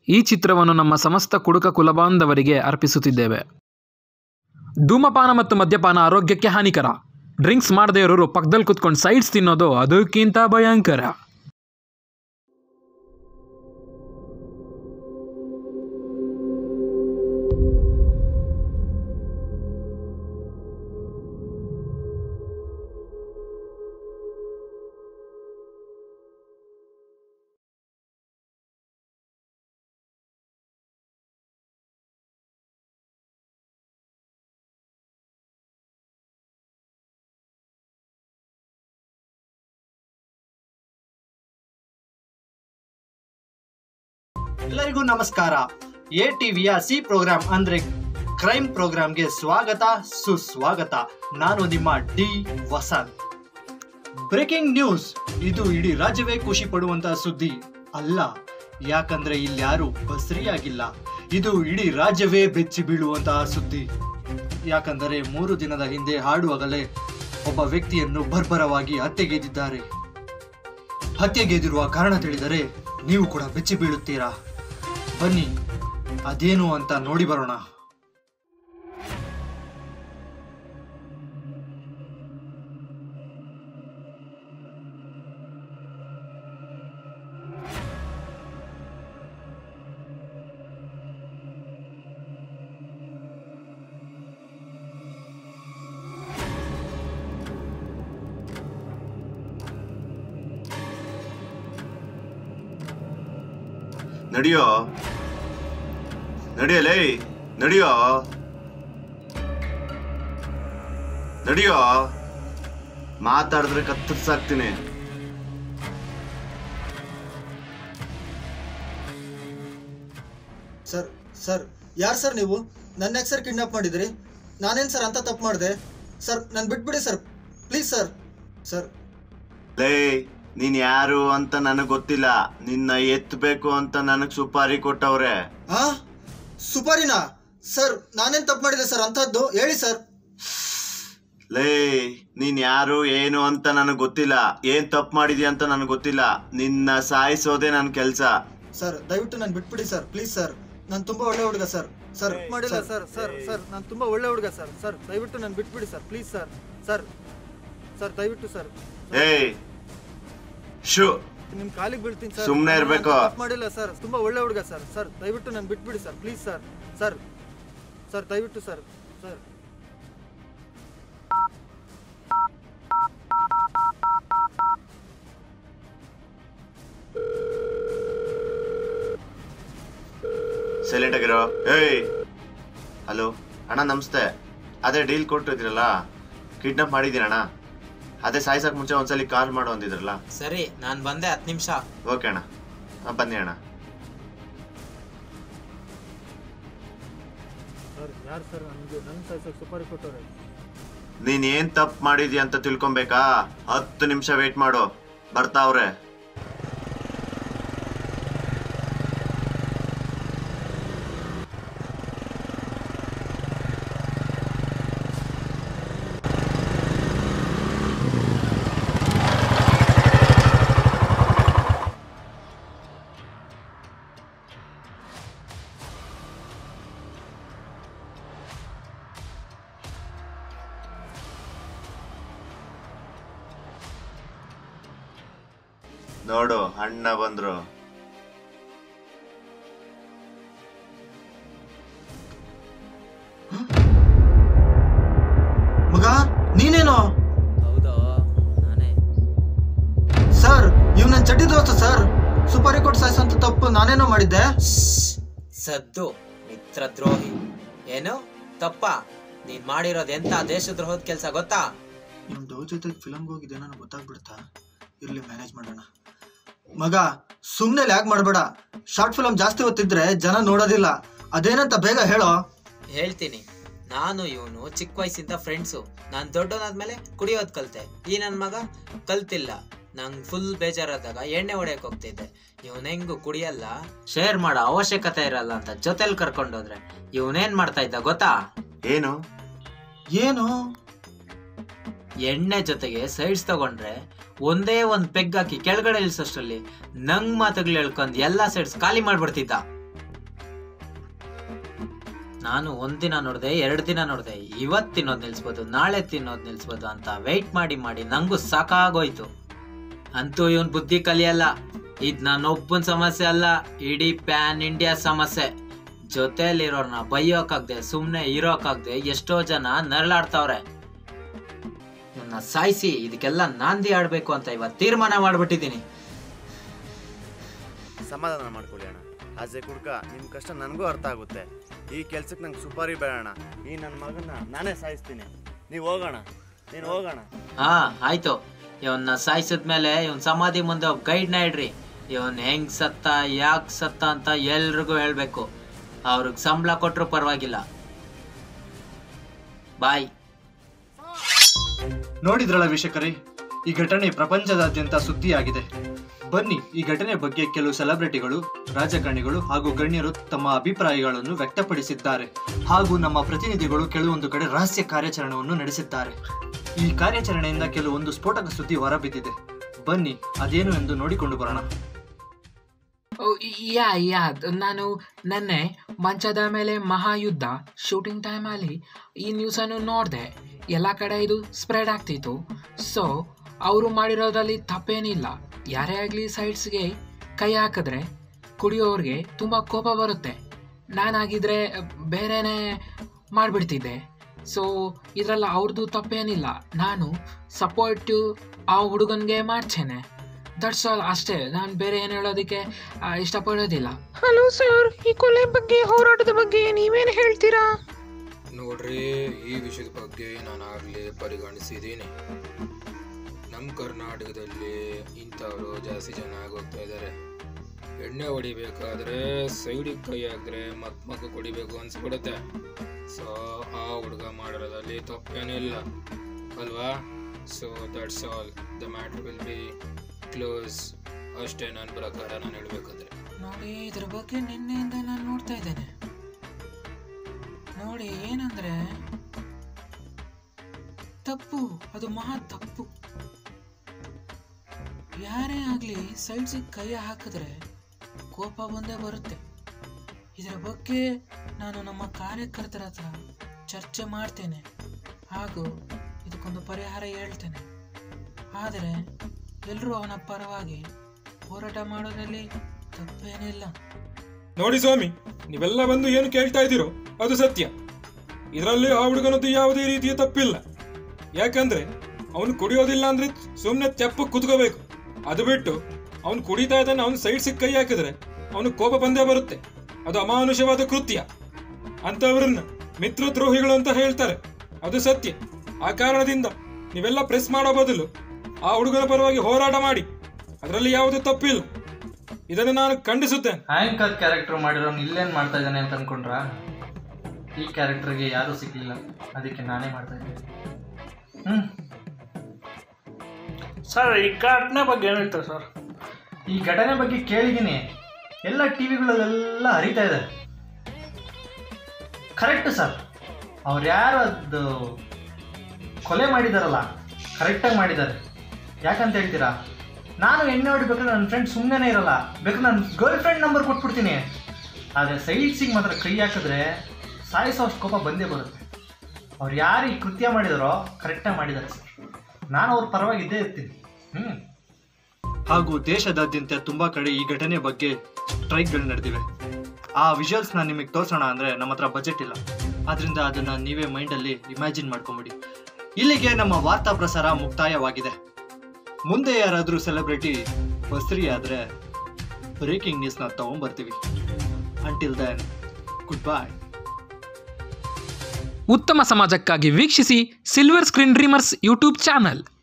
ಈ ಚಿತ್ರವನ್ನು ನಮ್ಮ ಸಮಸ್ತ ಕುಡುಕ ಕುಲಬಾಂಧವರಿಗೆ ಅರ್ಪಿಸುತ್ತಿದ್ದೇವೆ ಧೂಮಪಾನ ಮತ್ತು ಮದ್ಯಪಾನ ಆರೋಗ್ಯಕ್ಕೆ ಹಾನಿಕರ ಡ್ರಿಂಕ್ಸ್ ಮಾಡದೇ ಇರೋರು ಪಕ್ಕದಲ್ಲಿ ಕುತ್ಕೊಂಡು ಸೈಡ್ಸ್ ತಿನ್ನೋದು ಅದಕ್ಕಿಂತ ಭಯಂಕರ ಎಲ್ಲರಿಗೂ ನಮಸ್ಕಾರ ಎ ಟಿವಿಯ ಸಿ ಪ್ರೋಗ್ರಾಮ್ ಅಂದ್ರೆ ಕ್ರೈಮ್ ಪ್ರೋಗ್ರಾಮ್ಗೆ ಸ್ವಾಗತ ಸುಸ್ವಾಗತ ನಾನು ನಿಮ್ಮ ಡಿ ವಸಂತ್ ಬ್ರೇಕಿಂಗ್ ನ್ಯೂಸ್ ಇದು ಇಡೀ ರಾಜ್ಯವೇ ಖುಷಿ ಪಡುವಂತಹ ಸುದ್ದಿ ಅಲ್ಲ ಯಾಕಂದ್ರೆ ಇಲ್ಲಿ ಯಾರು ಬಸ್ರಿಯಾಗಿಲ್ಲ ಇದು ಇಡೀ ರಾಜ್ಯವೇ ಬೆಚ್ಚಿ ಬೀಳುವಂತಹ ಸುದ್ದಿ ಯಾಕಂದರೆ ಮೂರು ದಿನದ ಹಿಂದೆ ಹಾಡುವಾಗಲೇ ಒಬ್ಬ ವ್ಯಕ್ತಿಯನ್ನು ಬರ್ಬರವಾಗಿ ಹತ್ಯೆಗೈದಿದ್ದಾರೆ ಹತ್ಯೆಗೈದಿರುವ ಕಾರಣ ತಿಳಿದರೆ ನೀವು ಕೂಡ ಬೆಚ್ಚಿ ಬೀಳುತ್ತೀರಾ ಬನ್ನಿ ಅದೇನು ಅಂತ ನೋಡಿ ಬರೋಣ ನಡಿಯೋ ನಡಿಯಲೇ ನಡಿಯೋ ನಡಿಯೋ ಮಾತಾಡಿದ್ರೆ ಕತ್ತರಿಸಾಕ್ತೀನಿ ಸರ್ ಸರ್ ಯಾರು ಸರ್ ನೀವು ನನ್ನ ಯಾಕೆ ಸರ್ ಕಿಡ್ನಾಪ್ ಮಾಡಿದ್ರಿ ನಾನೇನು ಸರ್ ಅಂತ ತಪ್ಪು ಮಾಡಿದೆ ಸರ್ ನಾನು ಬಿಟ್ಬಿಡಿ ಸರ್ ಪ್ಲೀಸ್ ಸರ್ ಸರ್ ಲೇ ನೀನ್ ಯಾರು ಅಂತ ನನಗ್ ಗೊತ್ತಿಲ್ಲ ನಿನ್ನ ಎತ್ತಬೇಕು ಅಂತ ನನಗ್ ಸುಪಾರಿ ಕೊಟ್ಟವ್ರೆ ಹಾ ಸುಪಾರಿನಾ ಸರ್ ನಾನೇನು ತಪ್ಪು ಮಾಡಿದೆ ಸರ್ ಅಂಥದ್ದು ಹೇಳಿ ಸರ್ ಲೇ ನೀನ್ ಯಾರು ಏನು ಅಂತ ನನಗ್ ಗೊತ್ತಿಲ್ಲ ಏನ್ ತಪ್ಪು ಮಾಡಿದ್ಯಾ ಅಂತ ನನಗ್ ಗೊತ್ತಿಲ್ಲ ನಿನ್ನ ಸಾಯಿಸೋದೇ ನನ್ ಕೆಲ್ಸ ಸರ್ ದಯವಿಟ್ಟು ನಾನು ಬಿಟ್ಬಿಡಿ ಸರ್ ಪ್ಲೀಸ್ ಸರ್ ನಾನು ತುಂಬ ಒಳ್ಳೆ ಹುಡುಗ ಸರ್ ಸರ್ ಮಾಡಿಲ್ಲ ಸರ್ ಸರ್ ಸರ್ ನಾನು ತುಂಬ ಒಳ್ಳೆ ಹುಡುಗ ಸರ್ ಸರ್ ದಯವಿಟ್ಟು ನಾನು ಬಿಟ್ಬಿಡಿ sir please sir sir sir ದಯವಿಟ್ಟು ಸರ್ ಏಯ್ ಶೂ ನಿಮ್ ಕಾಲಿಗೆ ಬೀಳ್ತೀನಿ ಸರ್ ಸುಮ್ನೆ ನಾನು ಇರ್ಬೇಕು. ತಪ್ಪು ಮಾಡಿಲ್ಲ ಸರ್ ತುಂಬಾ ಒಳ್ಳೆ ಹುಡುಗ ಸರ್ ಸರ್ ದಯವಿಟ್ಟು ನಾನು ಬಿಟ್ಬಿಡಿ sir please sir sir sir ದಯವಿಟ್ಟು ಸರ್ ಸರ್ ಸೈಲೆಂಟ್ ಆಗಿರೋ ಏಯ್ ಹಲೋ ಅಣ್ಣ ನಮಸ್ತೆ ಅದೇ ಡೀಲ್ ಕೊಟ್ಟಿದ್ರಲ್ಲ ಕಿಡ್ನಾಪ್ ಮಾಡಿದ್ದೀರಣ್ಣ ಅದೇ ಸಾಯ್ಸಕ್ ಮುಂಚೆ ಒಂದ್ಸಲಿ ಕಾಲ್ ಮಾಡು ಅಂದಿದ್ರಲ್ಲ ಸರಿ ನಾನು ಬಂದೆ ಹತ್ತು ನಿಮಿಷ ಓಕೆ ಅಣ್ಣ ಹಾ, ಬನ್ನಿ ಅಣ್ಣ ಸರ್ ಯಾರು ಸರ್ ನನಗೆ ನನ್ನ ಸಾಯ್ಸಕ್ಕೆ ಸುಪಾರಿ ಕೊಟ್ಟವ್ರೆ ನೀನ್ ಏನ್ ತಪ್ಪು ಮಾಡಿದ್ಯಾ ಅಂತ ತಿಳ್ಕೊಬೇಕಾ ಹತ್ತು ನಿಮಿಷ ವೇಟ್ ಮಾಡು ಬರ್ತಾವ್ರೆ ನೋಡು ಅಣ್ಣ ಬಂದ್ರು ಮಗ ನೀನೇನು ಹೌದಾ ನಾನೇ ಸರ್ ಇವ್ ನನ್ನ ಚಡ್ಡಿ ದೋಸ್ತ ಸರ್ ಸುಪಾರಿ ಕೊಟ್ಟು ಸಾಯಿಸೋಂಥ ತಪ್ಪು ನಾನೇನೋ ಮಾಡಿದ್ದೆ ಸದ್ದು ಮಿತ್ರ ದ್ರೋಹಿ ಏನು ತಪ್ಪ ನೀನ್ ಮಾಡಿರೋದು ಎಂತ ದೇಶದ್ರೋಹದ ಕೆಲಸ ಗೊತ್ತಾ ನಿಮ್ಮ ಡವ್ ಜೊತೆ ಫಿಲಮ್ಗೆ ಹೋಗಿದ್ದೆ ನನಗೆ ಗೊತ್ತಾಗ್ಬಿಡ್ತಾ ಇರ್ಲಿ ಮ್ಯಾನೇಜ್ ಮಾಡೋಣ ಮಗ ಸುಮ್ಮನೆ ಲ್ಯಾಗ್ ಮಾಡಬೇಡ ಶಾರ್ಟ್ ಫಿಲಮ್ ಜಾಸ್ತಿ ಹೊತ್ತಿದ್ರೆ ಜನ ನೋಡೋದಿಲ್ಲ ಅದೇನಂತ ಬೇಗ ಹೇಳೋ ಹೇಳ್ತೀನಿ ನಾನು ಇವನು ಚಿಕ್ಕ ವಯಸ್ಸಿಂದ ಫ್ರೆಂಡ್ಸು ನಾನು ದೊಡ್ಡವನಾದ್ಮೇಲೆ ಕುಡಿಯೋದ್ ಕಲ್ತೆ ಈ ನನ್ನ ಮಗ ಕಲ್ತಿಲ್ಲ ನಂಗೆ ಫುಲ್ ಬೇಜಾರಾದಾಗ ಎಣ್ಣೆ ಹೊಡೆಯಕ್ ಹೋಗ್ತಿದ್ದೆ ಇವನ್ ಹೆಂಗು ಕುಡಿಯಲ್ಲ ಶೇರ್ ಮಾಡೋ ಅವಶ್ಯಕತೆ ಇರಲ್ಲ ಅಂತ ಜೊತೆಲಿ ಕರ್ಕೊಂಡೋದ್ರೆ ಇವನೇನ್ ಮಾಡ್ತಾ ಇದ್ದ ಗೊತ್ತಾ ಏನು ಏನು ಎಣ್ಣೆ ಜೊತೆಗೆ ಸೈಡ್ಸ್ ತಗೊಂಡ್ರೆ ಒಂದೇ ಒಂದ್ ಪೆಗ್ ಹಾಕಿ ಕೆಳಗಡೆ ಇಳಿಸೋಷ್ಟ್ರಲ್ಲಿ ನಂಗ್ ಮಾತುಗಳು ಹೇಳ್ಕೊಂಡ್ ಎಲ್ಲಾ ಸೈಡ್ಸ್ ಖಾಲಿ ಮಾಡ್ಬಿಡ್ತಿದ್ದ ನಾನು ಒಂದಿನ ನೋಡಿದೆ ಎರಡು ದಿನ ನೋಡಿದೆ ಇವತ್ತು ತಿನ್ನೋದು ನಿಲ್ಸ್ಬೋದು ನಾಳೆ ತಿನ್ನೋದು ನಿಲ್ಸ್ಬೋದು ಅಂತ ವೆಯ್ಟ್ ಮಾಡಿ ಮಾಡಿ ನಂಗೂ ಸಾಕಾಗೋಯ್ತು ಅಂತೂ ಇವನ್ ಬುದ್ಧಿ ಕಲಿಯಲ್ಲ ಇದ್ ನಾನೊಬ್ಬನ ಸಮಸ್ಯೆ ಅಲ್ಲ ಇಡೀ ಪ್ಯಾನ್ ಇಂಡಿಯಾ ಸಮಸ್ಯೆ ಜೊತೆಯಲ್ಲಿರೋರ್ನ ಬೈಯೋಕಾಗ್ದೆ ಸುಮ್ಮನೆ ಇರೋಕಾಗ್ದೆ ಎಷ್ಟೋ ಜನ ನರಳಾಡ್ತಾವ್ರೆ ಇವನ್ನ ಸಾಯಿಸಿ ಇದಕ್ಕೆಲ್ಲ ನಾಂದಿ ಆಡ್ಬೇಕು ಅಂತ ಇವತ್ತು ತೀರ್ಮಾನ ಮಾಡ್ಬಿಟ್ಟಿದ್ದೀನಿ ಸಮಾಧಾನ ಮಾಡ್ಕೊಳ್ಳಿ ಅಣ್ಣ ಆಸ್ ಎ ಕುಡ್ಕ ನಿಮ್ಮ ಕಷ್ಟ ನನಗೂ ಅರ್ಥ ಆಗುತ್ತೆ ಈ ಕೆಲ್ಸಕ್ಕೆ ನಂಗೆ ಸುಪಾರಿ ಬೇಡಣ್ಣ ಈ ನನ್ನ ಮಗನ್ನ ನಾನೇ ಸಾಯಿಸ್ತೀನಿ ನೀವು ಹೋಗೋಣ ನೀನು ಹೋಗೋಣ ಹಾ ಆಯ್ತು ಇವನ್ನ ಸಾಯಿಸಿದ್ಮೇಲೆ ಇವನ್ ಸಮಾಧಿ ಮುಂದೆ ಒಬ್ಬ ಗೈಡ್ನ ಇಡ್ರಿ ಇವನ್ ಹೆಂಗ್ ಸತ್ತ ಯಾಕೆ ಸತ್ತ ಅಂತ ಎಲ್ರಿಗೂ ಹೇಳ್ಬೇಕು ಅವ್ರಿಗೆ ಸಂಬಳ ಕೊಟ್ರು ಪರವಾಗಿಲ್ಲ ಬಾಯ್ ನೋಡಿದ್ರಲ್ಲ ವೀಕ್ಷಕರೇ ಈ ಘಟನೆ ಪ್ರಪಂಚದಾದ್ಯಂತ ಸುದ್ದಿಯಾಗಿದೆ ಬನ್ನಿ ಈ ಘಟನೆ ಬಗ್ಗೆ ಕೆಲವು ಸೆಲೆಬ್ರಿಟಿಗಳು ರಾಜಕಾರಣಿಗಳು ಹಾಗೂ ಗಣ್ಯರು ತಮ್ಮ ಅಭಿಪ್ರಾಯಗಳನ್ನು ವ್ಯಕ್ತಪಡಿಸಿದ್ದಾರೆ ಹಾಗೂ ನಮ್ಮ ಪ್ರತಿನಿಧಿಗಳು ಕೆಲವೊಂದು ಕಡೆ ರಹಸ್ಯ ಕಾರ್ಯಾಚರಣೆಯನ್ನು ನಡೆಸಿದ್ದಾರೆ ಈ ಕಾರ್ಯಾಚರಣೆಯಿಂದ ಕೆಲವೊಂದು ಸ್ಫೋಟಕ ಸುದ್ದಿ ಹೊರಬಿದ್ದಿದೆ ಬನ್ನಿ ಅದೇನು ಎಂದು ನೋಡಿಕೊಂಡು ಬರೋಣ ಓ, ಯಾ ಯಾ ನಾನು ನೆನ್ನೆ ಮಂಚದ ಮೇಲೆ ಮಹಾಯುದ್ಧ ಶೂಟಿಂಗ್ ಟೈಮಲ್ಲಿ ಈ ನ್ಯೂಸನ್ನು ನೋಡಿದೆ ಎಲ್ಲ ಕಡೆ ಇದು ಸ್ಪ್ರೆಡ್ ಆಗ್ತಿತ್ತು ಸೊ ಅವರು ಮಾಡಿರೋದ್ರಲ್ಲಿ ತಪ್ಪೇನಿಲ್ಲ ಯಾರೇ ಆಗಲಿ ಸೈಡ್ಸ್ಗೆ ಕೈ ಹಾಕಿದ್ರೆ ಕುಡಿಯೋರಿಗೆ ತುಂಬ ಕೋಪ ಬರುತ್ತೆ ನಾನಾಗಿದ್ರೆ ಬೇರೆನೇ ಮಾಡಿಬಿಡ್ತಿದ್ದೆ ಸೊ ಇದರಲ್ಲಿ ಅವ್ರದ್ದು ತಪ್ಪೇನಿಲ್ಲ ನಾನು ಸಪೋರ್ಟಿವ್ ಆ ಹುಡುಗನಿಗೆ ಮಾಡ್ತೇನೆ ದಟ್ಸ್ ಆಲ್ ಅಷ್ಟೇ ನಾನು ಬೇರೆ ಏನು ಹೇಳೋದಕ್ಕೆ ಆ, ಇಷ್ಟಪಡೋದಿಲ್ಲ ಹಲೋ ಸರ್ ಈ ಕೊಲೆ ಬಗ್ಗೆ ಹೋರಾಟದ ಬಗ್ಗೆ ನೀವೇನು ಹೇಳ್ತೀರಾ ನೋಡ್ರಿ ಈ ವಿಷಯದ ಬಗ್ಗೆ ನಾನು ಆಗಲೇ ಪರಿಗಣಿಸಿದ್ದೀನಿ ನಮ್ಮ ಕರ್ನಾಟಕದಲ್ಲಿ ಇಂಥವರು ಜಾಸ್ತಿ ಜನ ಆಗೋಗ್ತಾ ಇದ್ದಾರೆ ಎಣ್ಣೆ ಹೊಡಿಬೇಕಾದ್ರೆ ಸೈಡಿಗೆ ಕೈ ಹಾಕಿದ್ರೆ ಮತ್ ಮಗು ಕುಡಿಬೇಕು ಅನ್ಸ್ಬಿಡುತ್ತೆ ಸೊ ಆ ಹುಡುಗ ಮಾಡಿರೋದಲ್ಲಿ ತಪ್ಪೇನಿಲ್ಲ ಅಲ್ವಾ so that's all the matter will be close ಅಷ್ಟೇ ನನ್ನ ಪ್ರಕಾರ ನಾನು ಹೇಳ್ಬೇಕಾದ್ರೆ ನೋಡಿ ಇದ್ರ ಬಗ್ಗೆ ನಿನ್ನೆಯಿಂದ ನಾನು ನೋಡ್ತಾ ಇದ್ದೇನೆ ನೋಡಿ ಏನಂದ್ರೆ ತಪ್ಪು ಅದು ಮಹಾ ತಪ್ಪು ಯಾರೇ ಆಗಲಿ ಸೈಡ್ಸಿಗೆ ಕೈ ಹಾಕಿದ್ರೆ ಕೋಪ ಬಂದೇ ಬರುತ್ತೆ ಇದರ ಬಗ್ಗೆ ನಾನು ನಮ್ಮ ಕಾರ್ಯಕರ್ತರ ಹತ್ರ ಚರ್ಚೆ ಮಾಡ್ತೇನೆ ಹಾಗೂ ಇದಕ್ಕೊಂದು ಪರಿಹಾರ ಹೇಳ್ತೇನೆ ಆದರೆ ಎಲ್ಲರೂ ಅವನ ಪರವಾಗಿ ಹೋರಾಟ ಮಾಡೋದ್ರಲ್ಲಿ ತಪ್ಪೇನಿಲ್ಲ ನೋಡಿ ಸ್ವಾಮಿ ನೀವೆಲ್ಲ ಬಂದು ಏನು ಕೇಳ್ತಾ ಇದ್ದೀರೋ ಅದು ಸತ್ಯ ಇದರಲ್ಲಿ ಆ ಹುಡುಗನದ್ದು ಯಾವುದೇ ರೀತಿಯ ತಪ್ಪಿಲ್ಲ ಯಾಕಂದ್ರೆ ಅವನು ಕುಡಿಯೋದಿಲ್ಲ ಅಂದ್ರೆ ಸುಮ್ಮನೆ ತೆಪ್ಪ ಕುತ್ಕೋಬೇಕು ಅದು ಬಿಟ್ಟು ಅವನು ಕುಡಿತಾ ಇದ್ದಾನೆ ಅವನು ಸೈಡ್ ಸಿಕ್ ಕೈ ಹಾಕಿದ್ರೆ ಅವನು ಕೋಪ ಬಂದೇ ಬರುತ್ತೆ ಅದು ಅಮಾನುಷವಾದ ಕೃತ್ಯ ಅಂತವ್ರನ್ನ ಮಿತ್ರದ್ರೋಹಿಗಳು ಅಂತ ಹೇಳ್ತಾರೆ ಅದು ಸತ್ಯ ಆ ಕಾರಣದಿಂದ ನೀವೆಲ್ಲ ಪ್ರೆಸ್ ಮಾಡೋ ಬದಲು ಆ ಹುಡುಗನ ಪರವಾಗಿ ಹೋರಾಟ ಮಾಡಿ ಅದರಲ್ಲಿ ಯಾವುದೇ ತಪ್ಪಿಲ್ಲ ಇದನ್ನು ನಾನು ಖಂಡಿಸುತ್ತೇನೆ ಆಂಕರ್ ಕ್ಯಾರೆಕ್ಟರ್ ಮಾಡಿರೋನು ಇಲ್ಲೇನು ಮಾಡ್ತಾ ಇದ್ದಾನೆ ಅಂತ ಅನ್ಕೊಂಡ್ರ ಈ ಕ್ಯಾರೆಕ್ಟರ್ಗೆ ಯಾರೂ ಸಿಗ್ಲಿಲ್ಲ ಅದಕ್ಕೆ ನಾನೇ ಮಾಡ್ತಾ ಇದ್ದೀನಿ ಹ್ಞೂ ಸರ್ ಈ ಘಟನೆ ಬಗ್ಗೆ ಏನು ಹೇಳ್ತಾರೆ ಸರ್ ಈ ಘಟನೆ ಬಗ್ಗೆ ಕೇಳಿದ್ದೀನಿ ಎಲ್ಲ ಟಿ ವಿಗಳಲ್ಲೆಲ್ಲ ಹರಿತಾ ಇದೆ ಕರೆಕ್ಟ್ ಸರ್ ಅವ್ರು ಯಾರು ಅದು ಕೊಲೆ ಮಾಡಿದಾರಲ್ಲ ಕರೆಕ್ಟಾಗಿ ಮಾಡಿದ್ದಾರೆ ಯಾಕಂತ ಹೇಳ್ತೀರಾ ನಾನು ಎಣ್ಣೆ ಹೊಡಿಬೇಕಾದ್ರೆ ನನ್ನ ಫ್ರೆಂಡ್ ಸುಮ್ಮನೆ ಇರಲ್ಲ ಬೇಕಾದ್ರೆ ನನ್ನ ಗರ್ಲ್ ಫ್ರೆಂಡ್ ನಂಬರ್ ಕೊಟ್ಬಿಡ್ತೀನಿ ಆದರೆ ಸೈಡ್ಸಿಗೆ ಮಾತ್ರ ಕೈ ಹಾಕಿದ್ರೆ ಸಾಯಿಸೋ ಅಷ್ಟು ಕೋಪ ಬಂದೇ ಬರುತ್ತೆ ಅವ್ರು ಯಾರು ಈ ಕೃತ್ಯ ಮಾಡಿದಾರೋ ಕರೆಕ್ಟಾಗಿ ಮಾಡಿದ್ದಾರೆ ಸರ್ ನಾನು ಅವ್ರ ಪರವಾಗಿ ಇದ್ದೇ ಇರ್ತೀನಿ ಹ್ಞೂ ಹಾಗೂ ದೇಶದಾದ್ಯಂತ ತುಂಬಾ ಕಡೆ ಈ ಘಟನೆ ಬಗ್ಗೆ ಸ್ಟ್ರೈಕ್ಗಳು ನಡೆದಿವೆ ಆ ವಿಜುವಲ್ಸ್ ನಾನು ನಿಮಗೆ ತೋರಿಸೋಣ ಅಂದರೆ ನಮ್ಮ ಹತ್ರ ಬಜೆಟ್ ಇಲ್ಲ ಆದ್ರಿಂದ ಅದನ್ನು ನೀವೇ ಮೈಂಡಲ್ಲಿ ಇಮ್ಯಾಜಿನ್ ಮಾಡ್ಕೊಂಬಿಡಿ ಇಲ್ಲಿಗೆ ನಮ್ಮ ವಾರ್ತಾ ಪ್ರಸಾರ ಮುಕ್ತಾಯವಾಗಿದೆ ಮುಂದೆ ಯಾರಾದರೂ ಸೆಲೆಬ್ರಿಟಿ ಬಸ್ರಿ ಆದರೆ ಬ್ರೇಕಿಂಗ್ ನ್ಯೂಸ್ನ ತೊಗೊಂಬರ್ತೀವಿ ಅಂಟಿಲ್ ದೆನ್ ಗುಡ್ ಬಾಯ್ ಉತ್ತಮ ಸಮಾಜಕ್ಕಾಗಿ ವೀಕ್ಷಿಸಿ silver screen dreamers YouTube channel